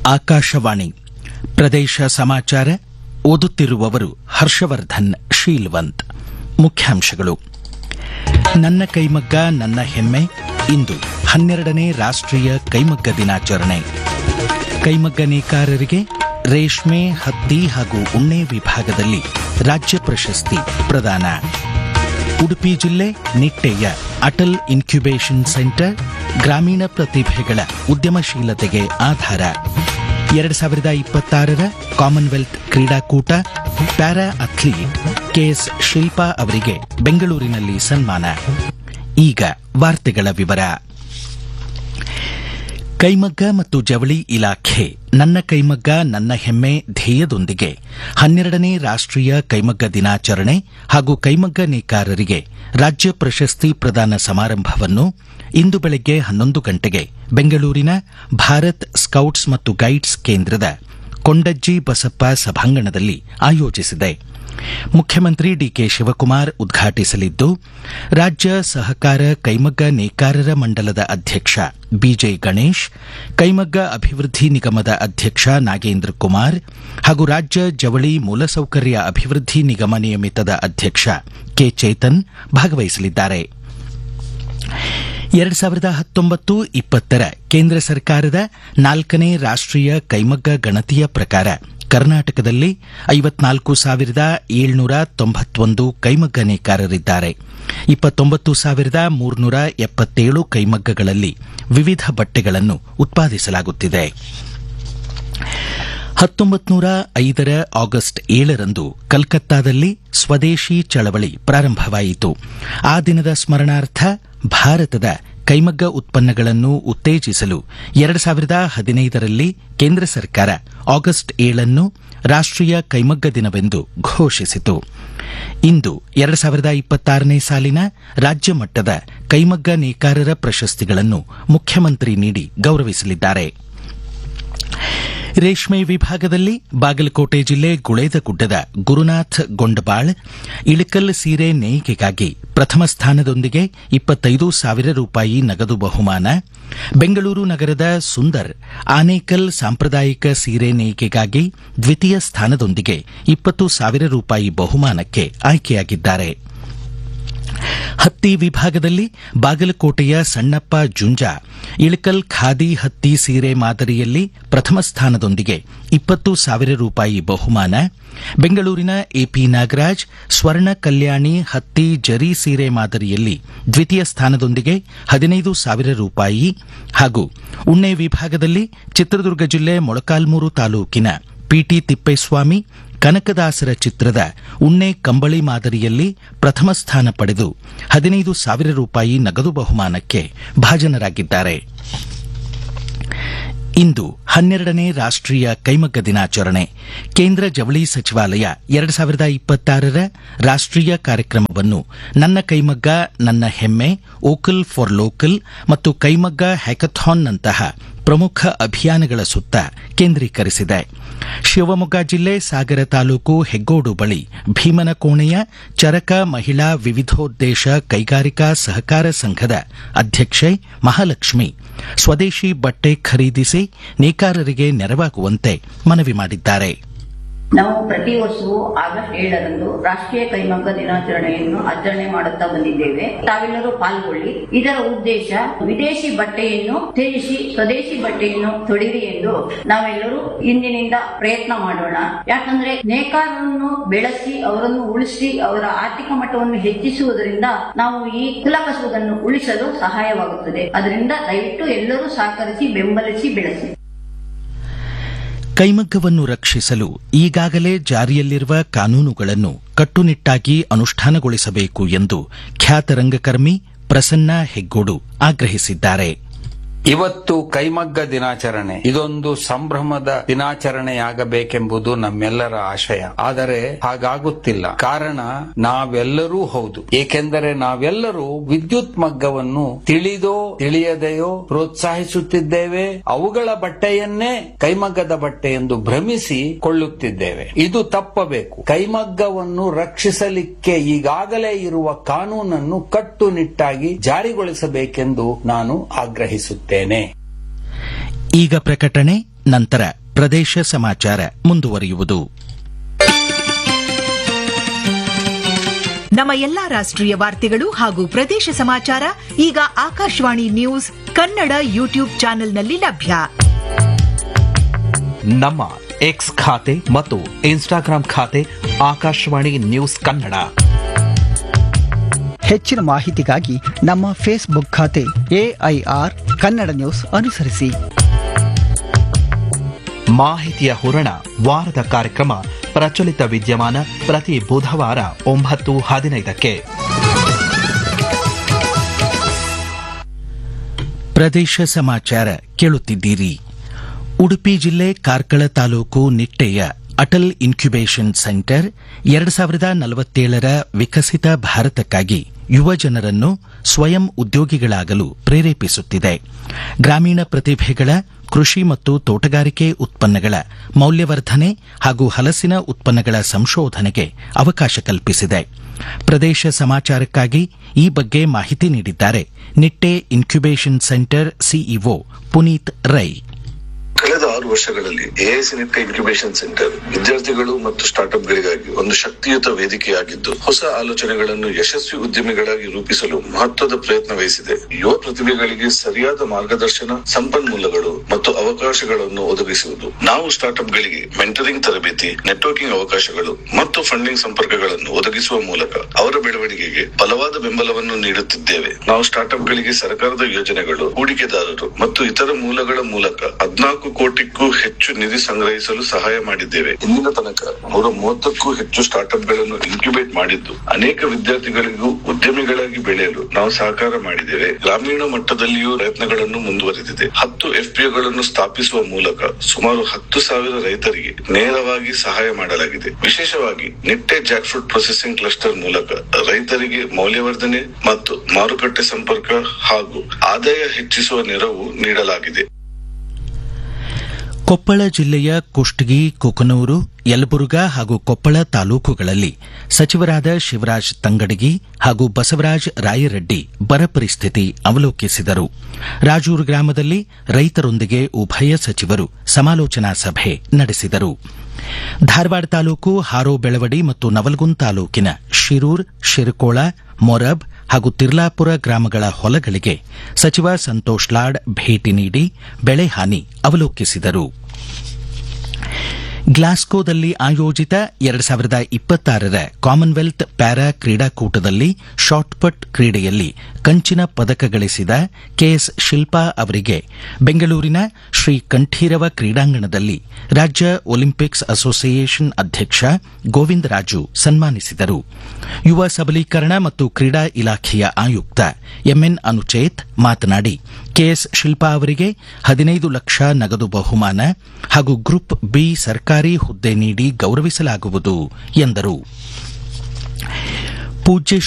ಆಕಾಶವಾಣಿ ಪ್ರದೇಶ ಸಮಾಚಾರ ಓದುತ್ತಿರುವವರು ಹರ್ಷವರ್ಧನ್ ಶೀಲ್ವಂತ್ ಮುಖ್ಯಾಂಶಗಳು ನನ್ನ ಕೈಮಗ್ಗ ನನ್ನ ಹೆಮ್ಮೆ ಇಂದು ಹನ್ನೆರಡನೇ ರಾಷ್ಟ್ರೀಯ ಕೈಮಗ್ಗ ದಿನಾಚರಣೆ ಕೈಮಗ್ಗ ನೇಕಾರರಿಗೆ ರೇಷ್ಮೆ ಹತ್ತಿ ಹಾಗೂ ಉಣ್ಣೆ ವಿಭಾಗದಲ್ಲಿ ರಾಜ್ಯ ಪ್ರಶಸ್ತಿ ಪ್ರದಾನ ಉಡುಪಿ ಜಿಲ್ಲೆ ನಿಟ್ಟೆಯ ಅಟಲ್ ಇನ್ಕ್ಯುಬೇಷನ್ ಸೆಂಟರ್ ಗ್ರಾಮೀಣ ಪ್ರತಿಭೆಗಳ ಉದ್ಯಮಶೀಲತೆಗೆ ಆಧಾರ ಎರಡು ಸಾವಿರದ ಇಪ್ಪತ್ತಾರರ ಕಾಮನ್ವೆಲ್ತ್ ಕ್ರೀಡಾಕೂಟ ಪ್ಯಾರಾ ಅಥ್ಲೀಟ್ ಕೆಎಸ್ ಶಿಲ್ಪಾ ಅವರಿಗೆ ಬೆಂಗಳೂರಿನಲ್ಲಿ ಸನ್ಮಾನ ಈಗ ವಾರ್ತೆಗಳ ವಿವರ ಕೈಮಗ್ಗ ಮತ್ತು ಜವಳಿ ಇಲಾಖೆ ನನ್ನ ಕೈಮಗ್ಗ ನನ್ನ ಹೆಮ್ಮೆ ಧ್ಯೇಯದೊಂದಿಗೆ ಹನ್ನೆರಡನೇ ರಾಷ್ಟ್ರೀಯ ಕೈಮಗ್ಗ ದಿನಾಚರಣೆ ಹಾಗೂ ಕೈಮಗ್ಗ ನೇಕಾರರಿಗೆ ರಾಜ್ಯ ಪ್ರಶಸ್ತಿ ಪ್ರದಾನ ಸಮಾರಂಭವನ್ನು ಇಂದು ಬೆಳಗ್ಗೆ ಹನ್ನೊಂದು ಗಂಟೆಗೆ ಬೆಂಗಳೂರಿನ ಭಾರತ್ ಸ್ಕೌಟ್ಸ್ ಮತ್ತು ಗೈಡ್ಸ್ ಕೇಂದ್ರದ ಕೊಂಡಜ್ಜಿ ಬಸಪ್ಪ ಸಭಾಂಗಣದಲ್ಲಿ ಆಯೋಜಿಸಿದೆ ಮುಖ್ಯಮಂತ್ರಿ ಡಿಕೆ ಶಿವಕುಮಾರ್ ಉದ್ಘಾಟಿಸಲಿದ್ದು ರಾಜ್ಯ ಸಹಕಾರ ಕೈಮಗ್ಗ ನೇಕಾರರ ಮಂಡಲದ ಅಧ್ಯಕ್ಷ ಬಿಜೆ ಗಣೇಶ್ ಕೈಮಗ್ಗ ಅಭಿವೃದ್ಧಿ ನಿಗಮದ ಅಧ್ಯಕ್ಷ ನಾಗೇಂದ್ರ ಕುಮಾರ್ ಹಾಗೂ ರಾಜ್ಯ ಜವಳಿ ಮೂಲಸೌಕರ್ಯ ಅಭಿವೃದ್ಧಿ ನಿಗಮ ನಿಯಮಿತದ ಅಧ್ಯಕ್ಷ ಕೆ ಚೇತನ್ ಭಾಗವಹಿಸಲಿದ್ದಾರೆ ಎರಡು ಸಾವಿರದ ಹತ್ತೊಂಬತ್ತು ಇಪ್ಪತ್ತರ ಕೇಂದ್ರ ಸರ್ಕಾರದ ನಾಲ್ಕನೇ ರಾಷ್ಟ್ರೀಯ ಕೈಮಗ್ಗ ಗಣತಿಯ ಪ್ರಕಾರ ಕರ್ನಾಟಕದಲ್ಲಿ ಐವತ್ನಾಲ್ಕು ಸಾವಿರದ ಏಳ್ನೂರ ತೊಂಬತ್ತೊಂದು ಕೈಮಗ್ಗ ನೇಕಾರರಿದ್ದಾರೆ ಇಪ್ಪತ್ತೊಂಬತ್ತು ಸಾವಿರದ ಮೂರ್ನೂರ ಎಪ್ಪತ್ತೇಳು ಕೈಮಗ್ಗಗಳಲ್ಲಿ ವಿವಿಧ ಬಟ್ಟೆಗಳನ್ನು ಉತ್ಪಾದಿಸಲಾಗುತ್ತಿದೆ ಹತ್ತೊಂಬತ್ತು ನೂರ ಐದರ ಆಗಸ್ಟ್ ಏಳರಂದು ಕಲ್ಕತ್ತಾದಲ್ಲಿ ಸ್ವದೇಶಿ ಚಳವಳಿ ಪ್ರಾರಂಭವಾಯಿತು ಆ ದಿನದ ಸ್ಮರಣಾರ್ಥ ಭಾರತದ ಕೈಮಗ್ಗ ಉತ್ಪನ್ನಗಳನ್ನು ಉತ್ತೇಜಿಸಲು ಎರಡು ಸಾವಿರದ ಹದಿನೈದರಲ್ಲಿ ಕೇಂದ್ರ ಸರ್ಕಾರ ಆಗಸ್ಟ್ ಏಳನ್ನು ರಾಷ್ಟ್ರೀಯ ಕೈಮಗ್ಗ ದಿನವೆಂದು ಘೋಷಿಸಿತು ಇಂದು ಎರಡು ಸಾವಿರದ ಇಪ್ಪತ್ತಾರನೇ ಸಾಲಿನ ರಾಜ್ಯ ಮಟ್ಟದ ಕೈಮಗ್ಗ ನೇಕಾರರ ಪ್ರಶಸ್ತಿಗಳನ್ನು ಮುಖ್ಯಮಂತ್ರಿ ನೀಡಿ ಗೌರವಿಸಲಿದ್ದಾರೆ ರೇಷ್ಮೆ ವಿಭಾಗದಲ್ಲಿ ಬಾಗಲಕೋಟೆ ಜಿಲ್ಲೆ ಗುಳೇದಗುಡ್ಡದ ಗುರುನಾಥ್ ಗೊಂಡಬಾಳ್ ಇಳಕಲ್ ಸೀರೆ ನೇಯ್ಗೆಗಾಗಿ ಪ್ರಥಮ ಸ್ಥಾನದೊಂದಿಗೆ ಇಪ್ಪತ್ತೈದು ಸಾವಿರ ರೂಪಾಯಿ ನಗದು ಬಹುಮಾನ ಬೆಂಗಳೂರು ನಗರದ ಸುಂದರ್ ಆನೇಕಲ್ ಸಾಂಪ್ರದಾಯಿಕ ಸೀರೆ ನೇಯ್ಗೆಗಾಗಿ ದ್ವಿತೀಯ ಸ್ಥಾನದೊಂದಿಗೆ ಇಪ್ಪತ್ತು ಸಾವಿರ ರೂಪಾಯಿ ಬಹುಮಾನಕ್ಕೆ ಆಯ್ಕೆಯಾಗಿದ್ದಾರೆ ಹತ್ತಿ ವಿಭಾಗದಲ್ಲಿ ಬಾಗಲಕೋಟೆಯ ಸಣ್ಣಪ್ಪ ಜುಂಜಾ ಇಳಕಲ್ ಖಾದಿ ಹತ್ತಿ ಸೀರೆ ಮಾದರಿಯಲ್ಲಿ ಪ್ರಥಮ ಸ್ಥಾನದೊಂದಿಗೆ ಇಪ್ಪತ್ತು ಸಾವಿರ ರೂಪಾಯಿ ಬಹುಮಾನ ಬೆಂಗಳೂರಿನ ಎಪಿ ನಾಗರಾಜ್ ಸ್ವರ್ಣ ಕಲ್ಯಾಣಿ ಹತ್ತಿ ಜರಿ ಸೀರೆ ಮಾದರಿಯಲ್ಲಿ ದ್ವಿತೀಯ ಸ್ಥಾನದೊಂದಿಗೆ ಹದಿನೈದು ಸಾವಿರ ರೂಪಾಯಿ ಹಾಗೂ ಉಣ್ಣೆ ವಿಭಾಗದಲ್ಲಿ ಚಿತ್ರದುರ್ಗ ಜಿಲ್ಲೆ ಮೊಳಕಾಲ್ಮೂರು ತಾಲೂಕಿನ ಪಿಟಿ ತಿಪ್ಪೇಸ್ವಾಮಿ ಕನಕದಾಸರ ಚಿತ್ರದ ಉಣ್ಣೆ ಕಂಬಳಿ ಮಾದರಿಯಲ್ಲಿ ಪ್ರಥಮ ಸ್ಥಾನ ಪಡೆದು ಹದಿನೈದು ಸಾವಿರ ರೂಪಾಯಿ ನಗದು ಬಹುಮಾನಕ್ಕೆ ಭಾಜನರಾಗಿದ್ದಾರೆ ಇಂದು ಹನ್ನೆರಡನೇ ರಾಷ್ಟ್ರೀಯ ಕೈಮಗ್ಗ ದಿನಾಚರಣೆ ಕೇಂದ್ರ ಜವಳಿ ಸಚಿವಾಲಯ ಎರಡು ಸಾವಿರದ ಇಪ್ಪತ್ತಾರರ ರಾಷ್ಟ್ರೀಯ ಕಾರ್ಯಕ್ರಮವನ್ನು ನನ್ನ ಕೈಮಗ್ಗ ನನ್ನ ಹೆಮ್ಮೆ ಓಕಲ್ ಫಾರ್ ಲೋಕಲ್ ಮತ್ತು ಕೈಮಗ್ಗ ಹ್ಯಾಕಥಾನ್ನಂತಹ ಪ್ರಮುಖ ಅಭಿಯಾನಗಳ ಸುತ್ತ ಕೇಂದ್ರೀಕರಿಸಿದೆ ಶಿವಮೊಗ್ಗ ಜಿಲ್ಲೆ ಸಾಗರ ತಾಲೂಕು ಹೆಗ್ಗೋಡು ಬಳಿ ಭೀಮನಕೋಣೆಯ ಚರಕ ಮಹಿಳಾ ವಿವಿಧೋದ್ದೇಶ ಕೈಗಾರಿಕಾ ಸಹಕಾರ ಸಂಘದ ಅಧ್ಯಕ್ಷೆ ಮಹಾಲಕ್ಷ್ಮಿ ಸ್ವದೇಶಿ ಬಟ್ಟೆ ಖರೀದಿಸಿ ನೇಕಾರರಿಗೆ ನೆರವಾಗುವಂತೆ ಮನವಿ ಮಾಡಿದ್ದಾರೆ ನಾವು ಪ್ರತಿ ವರ್ಷವೂ ಆಗಸ್ಟ್ ಏಳರಂದು ರಾಷ್ಟ್ರೀಯ ಕೈಮಗ್ಗ ದಿನಾಚರಣೆಯನ್ನು ಆಚರಣೆ ಮಾಡುತ್ತಾ ಬಂದಿದ್ದೇವೆ ತಾವೆಲ್ಲರೂ ಪಾಲ್ಗೊಳ್ಳಿ ಇದರ ಉದ್ದೇಶ ವಿದೇಶಿ ಬಟ್ಟೆಯನ್ನು ತ್ಯಜಿಸಿ ಸ್ವದೇಶಿ ಬಟ್ಟೆಯನ್ನು ತೊಡಿರಿ ಎಂದು ನಾವೆಲ್ಲರೂ ಇಂದಿನಿಂದ ಪ್ರಯತ್ನ ಮಾಡೋಣ ಯಾಕಂದ್ರೆ ನೇಕಾರರನ್ನು ಬೆಳೆಸಿ ಅವರನ್ನು ಉಳಿಸಿ ಅವರ ಆರ್ಥಿಕ ಮಟ್ಟವನ್ನು ಹೆಚ್ಚಿಸುವುದರಿಂದ ನಾವು ಈ ಕುಲಕಸುವುದನ್ನು ಉಳಿಸಲು ಸಹಾಯವಾಗುತ್ತದೆ ಅದರಿಂದ ದಯವಿಟ್ಟು ಎಲ್ಲರೂ ಸಹಕರಿಸಿ ಬೆಂಬಲಿಸಿ ಬೆಳೆಸಿ ಕೈಮಗ್ಗವನ್ನು ರಕ್ಷಿಸಲು ಈಗಾಗಲೇ ಜಾರಿಯಲ್ಲಿರುವ ಕಾನೂನುಗಳನ್ನು ಕಟ್ಟುನಿಟ್ಟಾಗಿ ಅನುಷ್ಠಾನಗೊಳಿಸಬೇಕು ಎಂದು ಖ್ಯಾತ ರಂಗಕರ್ಮಿ ಪ್ರಸನ್ನ ಹೆಗ್ಗೋಡು ಆಗ್ರಹಿಸಿದ್ದಾರೆ ಇವತ್ತು ಕೈಮಗ್ಗ ದಿನಾಚರಣೆ ಇದೊಂದು ಸಂಭ್ರಮದ ದಿನಾಚರಣೆಯಾಗಬೇಕೆಂಬುದು ನಮ್ಮೆಲ್ಲರ ಆಶಯ ಆದರೆ ಹಾಗಾಗುತ್ತಿಲ್ಲ ಕಾರಣ ನಾವೆಲ್ಲರೂ ಹೌದು ಏಕೆಂದರೆ ನಾವೆಲ್ಲರೂ ವಿದ್ಯುತ್ ಮಗ್ಗವನ್ನು ತಿಳಿದೋ ತಿಳಿಯದೆಯೋ ಪ್ರೋತ್ಸಾಹಿಸುತ್ತಿದ್ದೇವೆ ಅವುಗಳ ಬಟ್ಟೆಯನ್ನೇ ಕೈಮಗ್ಗದ ಬಟ್ಟೆ ಎಂದು ಭ್ರಮಿಸಿ ಕೊಳ್ಳುತ್ತಿದ್ದೇವೆ ಇದು ತಪ್ಪಬೇಕು ಕೈಮಗ್ಗವನ್ನು ರಕ್ಷಿಸಲಿಕ್ಕೆ ಈಗಾಗಲೇ ಇರುವ ಕಾನೂನನ್ನು ಕಟ್ಟುನಿಟ್ಟಾಗಿ ಜಾರಿಗೊಳಿಸಬೇಕೆಂದು ನಾನು ಆಗ್ರಹಿಸುತ್ತೇನೆ ಈಗ ಪ್ರಕಟಣೆ ನಂತರ ಪ್ರದೇಶ ಸಮಾಚಾರ ಮುಂದುವರಿಯುವುದು ನಮ್ಮ ಎಲ್ಲಾ ರಾಷ್ಟ್ರೀಯ ವಾರ್ತೆಗಳು ಹಾಗೂ ಪ್ರದೇಶ ಸಮಾಚಾರ ಈಗ ಆಕಾಶವಾಣಿ ನ್ಯೂಸ್ ಕನ್ನಡ ಯೂಟ್ಯೂಬ್ ಚಾನೆಲ್ನಲ್ಲಿ ಲಭ್ಯ ನಮ್ಮ ಎಕ್ಸ್ ಖಾತೆ ಮತ್ತು ಇನ್ಸ್ಟಾಗ್ರಾಂ ಖಾತೆ ಆಕಾಶವಾಣಿ ನ್ಯೂಸ್ ಕನ್ನಡ ಹೆಚ್ಚಿನ ಮಾಹಿತಿಗಾಗಿ ನಮ್ಮ ಫೇಸ್ಬುಕ್ ಖಾತೆ ಎಐಆರ್ ಕನ್ನಡ ನ್ಯೂಸ್ ಅನುಸರಿಸಿ ಮಾಹಿತಿಯ ಹೂರಣ ವಾರದ ಕಾರ್ಯಕ್ರಮ ಪ್ರಚಲಿತ ವಿದ್ಯಮಾನ ಪ್ರತಿ ಬುಧವಾರ ಒಂಬತ್ತು ಹದಿನೈದಕ್ಕೆ ಪ್ರದೇಶ ಸಮಾಚಾರ ಕೇಳುತ್ತಿದ್ದೀರಿ ಉಡುಪಿ ಜಿಲ್ಲೆ ಕಾರ್ಕಳ ತಾಲೂಕು ನಿಟ್ಟೆಯ ಅಟಲ್ ಇನ್ಕ್ಯುಬೇಷನ್ ಸೆಂಟರ್ ಎರಡು ಸಾವಿರದ ನಲವತ್ತೇಳರ ವಿಕಸಿತ ಭಾರತಕ್ಕಾಗಿ ಯುವ ಜನರನ್ನು ಸ್ವಯಂ ಉದ್ಯೋಗಿಗಳಾಗಲು ಪ್ರೇರೇಪಿಸುತ್ತಿದೆ ಗ್ರಾಮೀಣ ಪ್ರತಿಭೆಗಳ ಕೃಷಿ ಮತ್ತು ತೋಟಗಾರಿಕೆ ಉತ್ಪನ್ನಗಳ ಮೌಲ್ಯವರ್ಧನೆ ಹಾಗೂ ಹಲಸಿನ ಉತ್ಪನ್ನಗಳ ಸಂಶೋಧನೆಗೆ ಅವಕಾಶ ಕಲ್ಪಿಸಿದೆ ಪ್ರದೇಶ ಸಮಾಚಾರಕ್ಕಾಗಿ ಈ ಬಗ್ಗೆ ಮಾಹಿತಿ ನೀಡಿದ್ದಾರೆ Nitte incubation centre CEO Puneet Rai ಕಳೆದ ಆರು ವರ್ಷಗಳಲ್ಲಿ ಎಎಸ್ ನಿಟ್ಟ ಇನ್ಕ್ಯುಬೇಷನ್ ಸೆಂಟರ್ ವಿದ್ಯಾರ್ಥಿಗಳು ಮತ್ತು ಸ್ಟಾರ್ಟ್ಅಪ್ ಗಳಿಗಾಗಿ ಒಂದು ಶಕ್ತಿಯುತ ವೇದಿಕೆಯಾಗಿದ್ದು ಹೊಸ ಆಲೋಚನೆಗಳನ್ನು ಯಶಸ್ವಿ ಉದ್ಯಮಿಗಳಾಗಿ ರೂಪಿಸಲು ಮಹತ್ವದ ಪ್ರಯತ್ನ ವಹಿಸಿದೆ ಯುವ ಪ್ರತಿಭೆಗಳಿಗೆ ಸರಿಯಾದ ಮಾರ್ಗದರ್ಶನ ಸಂಪನ್ಮೂಲಗಳು ಮತ್ತು ಅವಕಾಶಗಳನ್ನು ಒದಗಿಸುವುದು ನಾವು ಸ್ಟಾರ್ಟ್ಅಪ್ ಗಳಿಗೆ ಮೆಂಟರಿಂಗ್ ತರಬೇತಿ ನೆಟ್ವರ್ಕಿಂಗ್ ಅವಕಾಶಗಳು ಮತ್ತು ಫಂಡಿಂಗ್ ಸಂಪರ್ಕಗಳನ್ನು ಒದಗಿಸುವ ಮೂಲಕ ಅವರ ಬೆಳವಣಿಗೆಗೆ ಬಲವಾದ ಬೆಂಬಲವನ್ನು ನೀಡುತ್ತಿದ್ದೇವೆ ನಾವು ಸ್ಟಾರ್ಟ್ಅಪ್ ಗಳಿಗೆ ಸರ್ಕಾರದ ಯೋಜನೆಗಳು ಹೂಡಿಕೆದಾರರು ಮತ್ತು ಇತರ ಮೂಲಗಳ ಮೂಲಕ ಹದಿನಾಲ್ಕು ಕೋಟಿಗೂ ಹೆಚ್ಚು ನಿಧಿ ಸಂಗ್ರಹಿಸಲು ಸಹಾಯ ಮಾಡಿದ್ದೇವೆ ಇಂದಿನ ತನಕ ನೂರ ಮೂವತ್ತಕ್ಕೂ ಹೆಚ್ಚು ಸ್ಟಾರ್ಟ್ಅಪ್ ಗಳನ್ನು ಇನ್ಕ್ಯುಬೇಟ್ ಮಾಡಿದ್ದು ಅನೇಕ ವಿದ್ಯಾರ್ಥಿಗಳಿಗೂ ಉದ್ಯಮಿಗಳಾಗಿ ಬೆಳೆಯಲು ನಾವು ಸಹಕಾರ ಮಾಡಿದ್ದೇವೆ ಗ್ರಾಮೀಣ ಮಟ್ಟದಲ್ಲಿಯೂ ಪ್ರಯತ್ನಗಳನ್ನು ಮುಂದುವರೆದಿದೆ ಹತ್ತು ಎಫ್ಪಿಒಗಳನ್ನು ಸ್ಥಾಪಿಸುವ ಮೂಲಕ ಸುಮಾರು ಹತ್ತು ಸಾವಿರ ರೈತರಿಗೆ ನೇರವಾಗಿ ಸಹಾಯ ಮಾಡಲಾಗಿದೆ ವಿಶೇಷವಾಗಿ Nitte jackfruit processing cluster ಮೂಲಕ ರೈತರಿಗೆ ಮೌಲ್ಯವರ್ಧನೆ ಮತ್ತು ಮಾರುಕಟ್ಟೆ ಸಂಪರ್ಕ ಹಾಗೂ ಆದಾಯ ಹೆಚ್ಚಿಸುವ ನೆರವು ನೀಡಲಾಗಿದೆ ಕೊಪ್ಪಳ ಜಿಲ್ಲೆಯ ಕುಷ್ಟಗಿ ಕುಕನೂರು ಯಲಬುರ್ಗಾ ಹಾಗೂ ಕೊಪ್ಪಳ ತಾಲೂಕುಗಳಲ್ಲಿ ಸಚಿವರಾದ ಶಿವರಾಜ್ ತಂಗಡಗಿ ಹಾಗೂ ಬಸವರಾಜ ರಾಯರೆಡ್ಡಿ ಬರ ಪರಿಸ್ಥಿತಿ ಅವಲೋಕಿಸಿದರು ರಾಜೂರು ಗ್ರಾಮದಲ್ಲಿ ರೈತರೊಂದಿಗೆ ಉಭಯ ಸಚಿವರು ಸಮಾಲೋಚನಾ ಸಭೆ ನಡೆಸಿದರು ಧಾರವಾಡ ತಾಲೂಕು ಹಾರೋ ಬೆಳವಡಿ ಮತ್ತು ನವಲಗುಂದ್ ತಾಲೂಕಿನ ಶಿರೂರ್ ಶಿರಕೋಳ ಮೊರಬ್ ಹಾಗೂ ತಿರ್ಲಾಪುರ ಗ್ರಾಮಗಳ ಹೊಲಗಳಿಗೆ ಸಚಿವ ಸಂತೋಷ್ ಲಾಡ್ ಭೇಟಿ ನೀಡಿ ಬೆಳೆ ಹಾನಿ ಅವಲೋಕಿಸಿದರು ಗ್ಲಾಸ್ಕೋದಲ್ಲಿ ಆಯೋಜಿತ ಎರಡು ಸಾವಿರದ ಇಪ್ಪತ್ತಾರರ ಕಾಮನ್ವೆಲ್ತ್ ಪ್ಯಾರಾ ಕ್ರೀಡಾಕೂಟದಲ್ಲಿ ಶಾಟ್ಪಟ್ ಕ್ರೀಡೆಯಲ್ಲಿ ಕಂಚಿನ ಪದಕ ಗಳಿಸಿದ ಕೆಎಸ್ ಶಿಲ್ಪಾ ಅವರಿಗೆ ಬೆಂಗಳೂರಿನ ಶ್ರೀ ಕಂಠೀರವ ಕ್ರೀಡಾಂಗಣದಲ್ಲಿ ರಾಜ್ಯ ಒಲಿಂಪಿಕ್ಸ್ ಅಸೋಸಿಯೇಷನ್ ಅಧ್ಯಕ್ಷ ಗೋವಿಂದ ರಾಜು ಸನ್ಮಾನಿಸಿದರು ಯುವ ಸಬಲೀಕರಣ ಮತ್ತು ಕ್ರೀಡಾ ಇಲಾಖೆಯ ಆಯುಕ್ತ ಎಂಎನ್ ಅನುಚೇತ್ ಮಾತನಾಡಿ ಕೆಎಸ್ ಶಿಲ್ಪಾ ಅವರಿಗೆ ಹದಿನೈದು ಲಕ್ಷ ನಗದು ಬಹುಮಾನ ಹಾಗೂ ಗ್ರೂಪ್ ಬಿ ಸರ್ಕಾರಿ ಹುದ್ದೆ ನೀಡಿ ಗೌರವಿಸಲಾಗುವುದು ಎಂದರು ಪೂಜ್ಯ